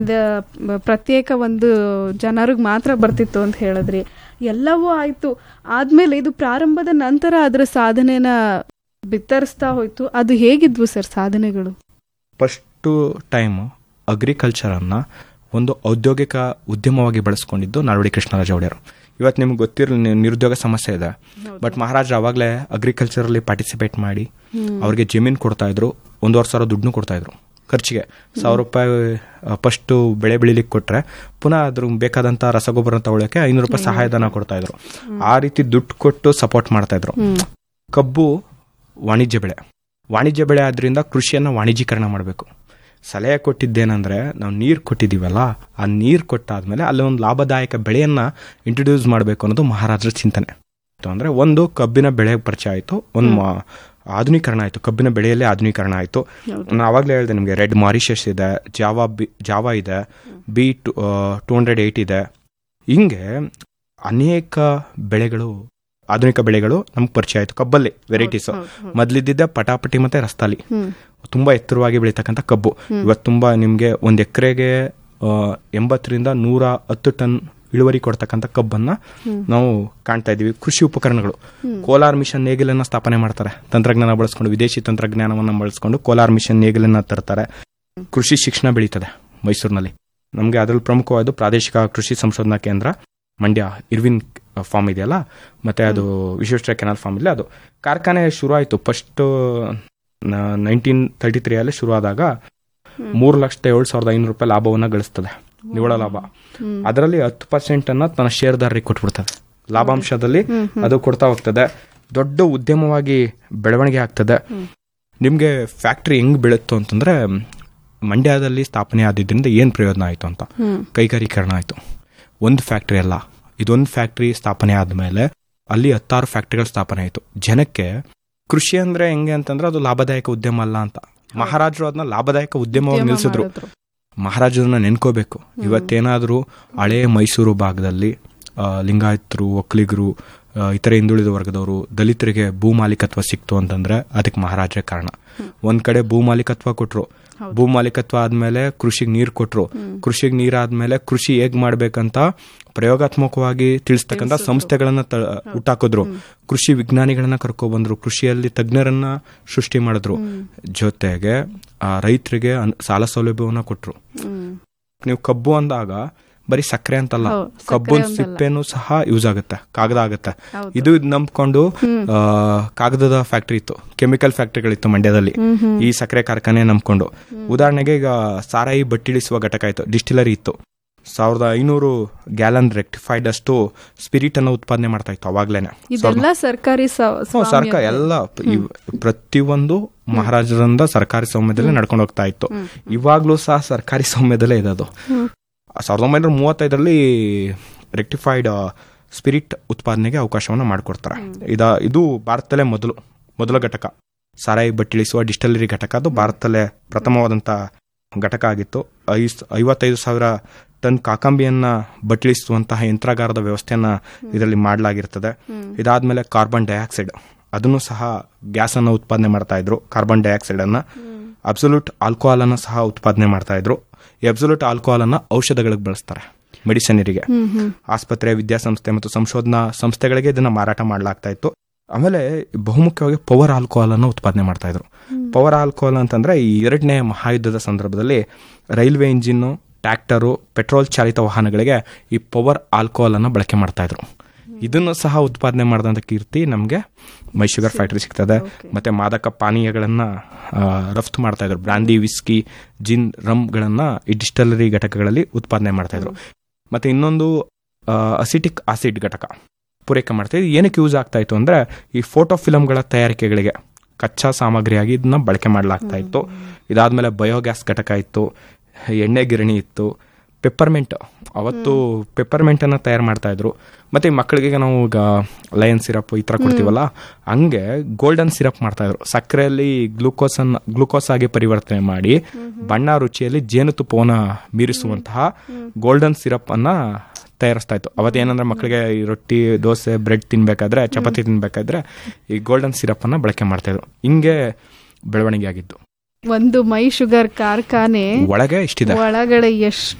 The- ಪ್ರತ್ಯೇಕ ಒಂದು ಜನರಿಗೆ ಮಾತ್ರ ಬರ್ತಿತ್ತು ಅಂತ ಹೇಳಿದ್ರಿ ಎಲ್ಲವೂ ಆಯ್ತು ಆದ್ಮೇಲೆ ಇದು ಪ್ರಾರಂಭದ ನಂತರ ಅದರ ಸಾಧನೆನ ಬಿತ್ತರಿಸ್ತಾ ಹೋಯ್ತು ಅದು ಹೇಗಿದ್ವು ಸರ್ ಸಾಧನೆಗಳು ಫಸ್ಟು ಟೈಮು ಅಗ್ರಿಕಲ್ಚರನ್ನು ಒಂದು ಔದ್ಯೋಗಿಕ ಉದ್ಯಮವಾಗಿ ಬಳಸ್ಕೊಂಡಿದ್ದು ನಾಲ್ವಡಿ ಕೃಷ್ಣರಾಜ ಒಡೆಯರು ಇವತ್ತು ನಿಮ್ಗೆ ಗೊತ್ತಿರಲಿ ನಿರುದ್ಯೋಗ ಸಮಸ್ಯೆ ಇದೆ ಬಟ್ ಮಹಾರಾಜರು ಅವಾಗಲೇ ಅಗ್ರಿಕಲ್ಚರಲ್ಲಿ ಪಾರ್ಟಿಸಿಪೇಟ್ ಮಾಡಿ ಅವ್ರಿಗೆ ಜಮೀನು ಕೊಡ್ತಾ ಇದ್ರು ಒಂದೂವರೆ ಸಾವಿರ ದುಡ್ಡು ಕೊಡ್ತಾ ಇದ್ರು ಖರ್ಚಿಗೆ ಸಾವಿರ ರೂಪಾಯಿ ಫಸ್ಟು ಬೆಳೆ ಬೆಳಿಲಿಕ್ಕೆ ಕೊಟ್ರೆ ಪುನಃ ಅದ್ರ ಬೇಕಾದಂಥ ರಸಗೊಬ್ಬರ ತಗೊಳ್ಳೋಕೆ ಐನೂರು ರೂಪಾಯಿ ಸಹಾಯಧನ ಕೊಡ್ತಾ ಇದ್ರು ಆ ರೀತಿ ದುಡ್ಡು ಕೊಟ್ಟು ಸಪೋರ್ಟ್ ಮಾಡ್ತಾ ಇದ್ರು ಕಬ್ಬು ವಾಣಿಜ್ಯ ಬೆಳೆ ವಾಣಿಜ್ಯ ಬೆಳೆ ಆದ್ರಿಂದ ಕೃಷಿಯನ್ನು ವಾಣಿಜ್ಯೀಕರಣ ಮಾಡಬೇಕು ಸಲಹೆ ಕೊಟ್ಟಿದ್ದೇನೆಂದ್ರೆ ನಾವು ನೀರು ಕೊಟ್ಟಿದ್ದೀವಲ್ಲ ಆ ನೀರು ಕೊಟ್ಟಾದ್ಮೇಲೆ ಅಲ್ಲಿ ಒಂದು ಲಾಭದಾಯಕ ಬೆಳೆಯನ್ನ ಇಂಟ್ರೊಡ್ಯೂಸ್ ಮಾಡಬೇಕು ಅನ್ನೋದು ಮಹಾರಾಜರ ಚಿಂತನೆ ಅಂದ್ರೆ ಒಂದು ಕಬ್ಬಿನ ಬೆಳೆ ಪರಿಚಯ ಆಯಿತು ಒಂದು ಮಾ- ಆಧುನೀಕರಣ ಆಯಿತು ಕಬ್ಬಿನ ಬೆಳೆಯಲ್ಲೇ ಆಧುನೀಕರಣ ಆಯಿತು ನಾನು ಆವಾಗಲೇ ಹೇಳಿದೆ ನಿಮಗೆ ರೆಡ್ ಮಾರಿಷಸ್ ಇದೆ ಜಾವಾ ಬಿ ಜಾವಾ ಇದೆ B two two hundred eight ಇದೆ ಹಿಂಗೆ ಅನೇಕ ಬೆಳೆಗಳು ಆಧುನಿಕ ಬೆಳೆಗಳು ನಮ್ಗೆ ಪರಿಚಯ ಆಯಿತು ಕಬ್ಬಲ್ಲಿ ವೆರೈಟೀಸ್ ಮೊದಲಿದ್ದಿದ್ದೆ ಪಟಾಪಟಿ ಮತ್ತೆ ರಸ್ತಾಲಿ ತುಂಬಾ ಎತ್ತರವಾಗಿ ಬೆಳೀತಕ್ಕಂಥ ಕಬ್ಬು ಇವತ್ತು ತುಂಬಾ ನಿಮಗೆ ಒಂದು ಎಕರೆಗೆ ಎಂಬತ್ತರಿಂದ ನೂರ ಹತ್ತು ಟನ್ ಇಳುವರಿ ಕೊಡ್ತಕ್ಕಂಥ ಕಬ್ಬನ್ನ ನಾವು ಕಾಣ್ತಾ ಇದೀವಿ ಕೃಷಿ ಉಪಕರಣಗಳು ಕೋಲಾರ್ ಮಿಷನ್ ನೇಗಿಲನ್ನ ಸ್ಥಾಪನೆ ಮಾಡ್ತಾರೆ ತಂತ್ರಜ್ಞಾನ ಬಳಸ್ಕೊಂಡು ವಿದೇಶಿ ತಂತ್ರಜ್ಞಾನವನ್ನ ಬಳಸ್ಕೊಂಡು ಕೋಲಾರ್ ಮಿಷನ್ ನೇಗಿಲನ್ನ ತರ್ತಾರೆ ಕೃಷಿ ಶಿಕ್ಷಣ ಬೆಳೀತದೆ ಮೈಸೂರಿನಲ್ಲಿ ನಮಗೆ ಅದರಲ್ಲಿ ಪ್ರಮುಖವಾದ ಪ್ರಾದೇಶಿಕ ಕೃಷಿ ಸಂಶೋಧನಾ ಕೇಂದ್ರ ಮಂಡ್ಯ ಇರ್ವಿನ್ ಫಾರ್ಮ್ ಇದೆಯಲ್ಲ ಮತ್ತೆ ಅದು ವಿಶ್ವೇಶ್ವರ ಕೆನಾಲ್ ಫಾರ್ಮ್ ಇಲ್ಲ ಅದು ಕಾರ್ಖಾನೆ ಶುರು ಆಯಿತು ಫಸ್ಟ್ ನೈನ್ಟೀನ್ ತರ್ಟಿ ತ್ರೀ ಅಲ್ಲಿ ಶುರು ಆದಾಗ ಮೂರು ಲಕ್ಷದ ಏಳು ಸಾವಿರದ ಐನೂರು ರೂಪಾಯಿ ಲಾಭವನ್ನ ಗಳಿಸ್ತದೆ ನಿವ್ವಳ ಲಾಭ ಅದರಲ್ಲಿ ಹತ್ತು ಪರ್ಸೆಂಟ್ ಅನ್ನ ತನ್ನ ಶೇರ್ದಾರರಿಗೆ ಕೊಟ್ಬಿಡ್ತದೆ ಲಾಭಾಂಶದಲ್ಲಿ ಅದು ಕೊಡ್ತಾ ಹೋಗ್ತದೆ ದೊಡ್ಡ ಉದ್ಯಮವಾಗಿ ಬೆಳವಣಿಗೆ ಆಗ್ತದೆ ನಿಮಗೆ ಫ್ಯಾಕ್ಟ್ರಿ ಹೆಂಗ್ ಬೆಳೀತು ಅಂತಂದ್ರೆ ಮಂಡ್ಯದಲ್ಲಿ ಸ್ಥಾಪನೆ ಆದಿದ್ದರಿಂದ ಏನು ಪ್ರಯೋಜನ ಆಯಿತು ಅಂತ ಕೈಗಾರೀಕರಣ ಆಯಿತು ಒಂದು ಫ್ಯಾಕ್ಟ್ರಿ ಅಲ್ಲ ಇದೊಂದು ಫ್ಯಾಕ್ಟ್ರಿ ಸ್ಥಾಪನೆ ಆದಮೇಲೆ ಅಲ್ಲಿ ಹತ್ತಾರು ಫ್ಯಾಕ್ಟ್ರಿಗಳು ಸ್ಥಾಪನೆ ಆಯಿತು ಜನಕ್ಕೆ ಕೃಷಿ ಅಂದ್ರೆ ಹೆಂಗೆ ಅಂತಂದ್ರೆ ಅದು ಲಾಭದಾಯಕ ಉದ್ಯಮ ಅಲ್ಲ ಅಂತ ಮಹಾರಾಜರು ಅದನ್ನ ಲಾಭದಾಯಕ ಉದ್ಯಮವಾಗಿ ನಿಲ್ಲಿಸಿದ್ರು ಮಹಾರಾಜರನ್ನ ನೆನ್ಕೋಬೇಕು ಇವತ್ತೇನಾದ್ರೂ ಹಳೆ ಮೈಸೂರು ಭಾಗದಲ್ಲಿ ಆ, ಲಿಂಗಾಯತರು ಒಕ್ಕಲಿಗರು ಆ, ಇತರೆ ಹಿಂದುಳಿದ ವರ್ಗದವರು ದಲಿತರಿಗೆ ಭೂ ಮಾಲೀಕತ್ವ ಸಿಕ್ತು ಅಂತಂದ್ರೆ ಅದಕ್ಕೆ ಮಹಾರಾಜರೇ ಕಾರಣ ಒಂದ್ ಕಡೆ ಭೂ ಮಾಲೀಕತ್ವ ಕೊಟ್ರು ಭೂ ಮಾಲೀಕತ್ವ ಆದ್ಮೇಲೆ ಕೃಷಿಗೆ ನೀರು ಕೊಟ್ರು ಕೃಷಿಗೆ ನೀರಾದ್ಮೇಲೆ ಕೃಷಿ ಹೇಗ್ ಮಾಡ್ಬೇಕಂತ ಪ್ರಯೋಗಾತ್ಮಕವಾಗಿ ತಿಳಿಸ್ತಕ್ಕಂಥ ಸಂಸ್ಥೆಗಳನ್ನ ತ- ಹುಟ್ಟಾಕಿದ್ರು ಕೃಷಿ ವಿಜ್ಞಾನಿಗಳನ್ನ ಕರ್ಕೊಬಂದ್ರು ಕೃಷಿಯಲ್ಲಿ ತಜ್ಞರನ್ನ ಸೃಷ್ಟಿ ಮಾಡಿದ್ರು ಜೊತೆಗೆ ಆ ರೈತರಿಗೆ ಅನ್- ಸಾಲ ಸೌಲಭ್ಯವನ್ನ ಕೊಟ್ರು ನೀವು ಕಬ್ಬು ಅಂದಾಗ ಬರೀ ಸಕ್ಕರೆ ಅಂತಲ್ಲ ಹೌದು, ಸಕ್ಕರೆ ಕಬ್ಬು ಒಂದಲ್ಲ. ಸಿಪ್ಪೆನೂ ಸಹ ಯೂಸ್ ಆಗುತ್ತೆ ಕಾಗದ ಆಗುತ್ತೆ ಹೌದು. ಇದು ಇದ್ ನಂಬ್ಕೊಂಡು ಆ, ಕಾಗದದ ಫ್ಯಾಕ್ಟ್ರಿ ಇತ್ತು ಕೆಮಿಕಲ್ ಫ್ಯಾಕ್ಟ್ರಿಗಳಿತ್ತು ಮಂಡ್ಯದಲ್ಲಿ ಈ ಸಕ್ಕರೆ ಕಾರ್ಖಾನೆ ನಂಬ್ಕೊಂಡು ಉದಾಹರಣೆಗೆ ಈಗ ಸಾರಾಯಿ ಬಟ್ಟಿಳಿಸುವ ಘಟಕ ಇತ್ತು ಡಿಸ್ಟಿಲರಿ ಇತ್ತು ಸಾವಿರದ ಐನೂರು ಗ್ಯಾಲನ್ ರೆಕ್ಟಿಫೈಡ್ ಅಷ್ಟು ಸ್ಪಿರಿಟ್ ಅನ್ನು ಉತ್ಪಾದನೆ ಮಾಡ್ತಾ ಇತ್ತು ಅವಾಗ್ಲೇನೆ ಇದೆಲ್ಲ ಸರ್ಕಾರಿ ಸ- ಹ್ಮ್, ಸ್ವಾಮ್ಯ. ಸರ್ಕಾರ ಎಲ್ಲ ಇವ್- ಪ್ರತಿಯೊಂದು ಮಹಾರಾಜರಿಂದ ಸರ್ಕಾರಿ ಸ್ವಾಮ್ಯದಲ್ಲೇ ನಡ್ಕೊಂಡು ಹೋಗ್ತಾ ಇತ್ತು ಇವಾಗ್ಲೂ ಸಹ ಸರ್ಕಾರಿ ಸ್ವಾಮ್ಯದಲ್ಲೇ ಇದೆ ಅದು ಸಾವಿರದ ಒಂಬೈನೂರ ಮೂವತ್ತೈದರಲ್ಲಿ ರೆಕ್ಟಿಫೈಡ್ ಸ್ಪಿರಿಟ್ ಉತ್ಪಾದನೆಗೆ ಅವಕಾಶವನ್ನು ಮಾಡಿಕೊಡ್ತಾರೆ ಇದ ಇದು ಭಾರತದಲ್ಲೇ ಮೊದಲು ಮೊದಲ ಘಟಕ ಸಾರಾಯಿ ಬಟ್ಟಿಳಿಸುವ ಡಿಸ್ಟಲರಿ ಘಟಕ ಅದು ಭಾರತದಲ್ಲೇ ಪ್ರಥಮವಾದಂಥ ಘಟಕ ಆಗಿತ್ತು ಐಸ್ ಐವತ್ತೈದು ಸಾವಿರ ಟನ್ ಕಾಕಂಬಿಯನ್ನ ಬಟ್ಟಿಳಿಸುವಂತಹ ಯಂತ್ರಾಗಾರದ ವ್ಯವಸ್ಥೆಯನ್ನ ಇದರಲ್ಲಿ ಮಾಡಲಾಗಿರ್ತದೆ ಇದಾದ್ಮೇಲೆ ಕಾರ್ಬನ್ ಡೈಆಕ್ಸೈಡ್ ಅದನ್ನು ಸಹ ಗ್ಯಾಸ್ ಅನ್ನು ಉತ್ಪಾದನೆ ಮಾಡ್ತಾ ಇದ್ರು ಕಾರ್ಬನ್ ಡೈಆಕ್ಸೈಡ್ ಅನ್ನ ಅಬ್ಸಲ್ಯೂಟ್ ಆಲ್ಕೋಹಾಲ್ ಅನ್ನ ಸಹ ಉತ್ಪಾದನೆ ಮಾಡ್ತಾ ಇದ್ರು ಈ ಅಬ್ಸಲ್ಯೂಟ್ ಆಲ್ಕೋಹಾಲ್ ಅನ್ನ ಔಷಧಗಳಿಗೆ ಬಳಸ್ತಾರೆ ಮೆಡಿಸಿನರಿಗೆ ಆಸ್ಪತ್ರೆ ವಿದ್ಯಾಸಂಸ್ಥೆ ಮತ್ತು ಸಂಶೋಧನಾ ಸಂಸ್ಥೆಗಳಿಗೆ ಇದನ್ನ ಮಾರಾಟ ಮಾಡಲಾಗ್ತಾ ಇತ್ತು ಆಮೇಲೆ ಬಹುಮುಖ್ಯವಾಗಿ ಪವರ್ ಆಲ್ಕೋಹಾಲ್ ಅನ್ನು ಉತ್ಪಾದನೆ ಮಾಡ್ತಾ ಇದ್ರು ಪವರ್ ಆಲ್ಕೋಹಾಲ್ ಅಂತಂದ್ರೆ ಈ ಎರಡನೇ ಮಹಾಯುದ್ಧದ ಸಂದರ್ಭದಲ್ಲಿ ರೈಲ್ವೆ ಇಂಜಿನ್ ಟ್ರ್ಯಾಕ್ಟರು ಪೆಟ್ರೋಲ್ ಚಾಲಿತ ವಾಹನಗಳಿಗೆ ಈ ಪವರ್ ಆಲ್ಕೋಹಾಲ್ ಅನ್ನು ಬಳಕೆ ಮಾಡ್ತಾ ಇದ್ರು ಇದನ್ನು ಸಹ ಉತ್ಪಾದನೆ ಮಾಡಿದಂಥ ಕೀರ್ತಿ ನಮಗೆ ಮೈಶುಗರ್ ಫ್ಯಾಕ್ಟರಿ ಸಿಗ್ತದೆ ಮತ್ತೆ ಮಾದಕ ಪಾನೀಯಗಳನ್ನ ಆ, ರಫ್ತು ಮಾಡ್ತಾ ಇದ್ರು ಬ್ರಾಂದಿ ವಿಸ್ಕಿ ಜಿನ್ ರಮ್ಗಳನ್ನ ಈ ಡಿಸ್ಟಲರಿ ಘಟಕಗಳಲ್ಲಿ ಉತ್ಪಾದನೆ ಮಾಡ್ತಾ ಇದ್ರು ಮತ್ತೆ ಇನ್ನೊಂದು ಅಸಿಟಿಕ್ ಆಸಿಡ್ ಘಟಕ ಪೂರೈಕೆ ಮಾಡ್ತಾ ಇದ್ದು ಏನಕ್ಕೆ ಯೂಸ್ ಆಗ್ತಾ ಇತ್ತು ಅಂದ್ರೆ ಈ ಫೋಟೋ ಫಿಲಮ್ಗಳ ತಯಾರಿಕೆಗಳಿಗೆ ಕಚ್ಚಾ ಸಾಮಗ್ರಿಯಾಗಿ ಇದನ್ನ ಬಳಕೆ ಮಾಡಲಾಗ್ತಾ ಇತ್ತು ಇದಾದ್ಮೇಲೆ ಬಯೋಗ್ಯಾಸ್ ಘಟಕ ಇತ್ತು ಎಣ್ಣೆ ಗಿರಣಿ ಇತ್ತು ಪೆಪ್ಪರ್ಮೆಂಟ್ ಅವತ್ತು ಪೆಪ್ಪರ್ಮೆಂಟ್ ಅನ್ನ ತಯಾರು ಮಾಡ್ತಾ ಇದ್ರು ಮತ್ತೆ ಈ ಮಕ್ಕಳಿಗೆ ನಾವು ಈಗ ಲಯನ್ ಸಿರಪ್ ಈ ತರ ಕೊಡ್ತೀವಲ್ಲ ಹಂಗೆ ಗೋಲ್ಡನ್ ಸಿರಪ್ ಮಾಡ್ತಾ ಇದ್ರು ಸಕ್ಕರೆಯಲ್ಲಿ ಗ್ಲೂಕೋಸ್ ಅನ್ನ ಗ್ಲೂಕೋಸ್ ಆಗಿ ಪರಿವರ್ತನೆ ಮಾಡಿ ಬಣ್ಣ ರುಚಿಯಲ್ಲಿ ಜೇನುತುಪ್ಪವನ್ನ ಮೀರಿಸುವಂತಹ ಗೋಲ್ಡನ್ ಸಿರಪ್ ಅನ್ನ ತಯಾರಿಸ್ತಾ ಇತ್ತು ಅವತ್ತೇನಂದ್ರೆ ಮಕ್ಕಳಿಗೆ ಈ ರೊಟ್ಟಿ ದೋಸೆ ಬ್ರೆಡ್ ತಿನ್ಬೇಕಾದ್ರೆ ಚಪಾತಿ ತಿನ್ಬೇಕಾದ್ರೆ ಈ ಗೋಲ್ಡನ್ ಸಿರಪ್ ಅನ್ನ ಬಳಕೆ ಮಾಡ್ತಾ ಇದ್ರು ಹಿಂಗೆ ಬೆಳವಣಿಗೆ ಆಗಿದ್ದು ಒಂದು ಮೈ ಶುಗರ್ ಕಾರ್ಖಾನೆ ಒಳಗೆ ಇಷ್ಟಿದೆ ಒಳಗಡೆ ಎಷ್ಟು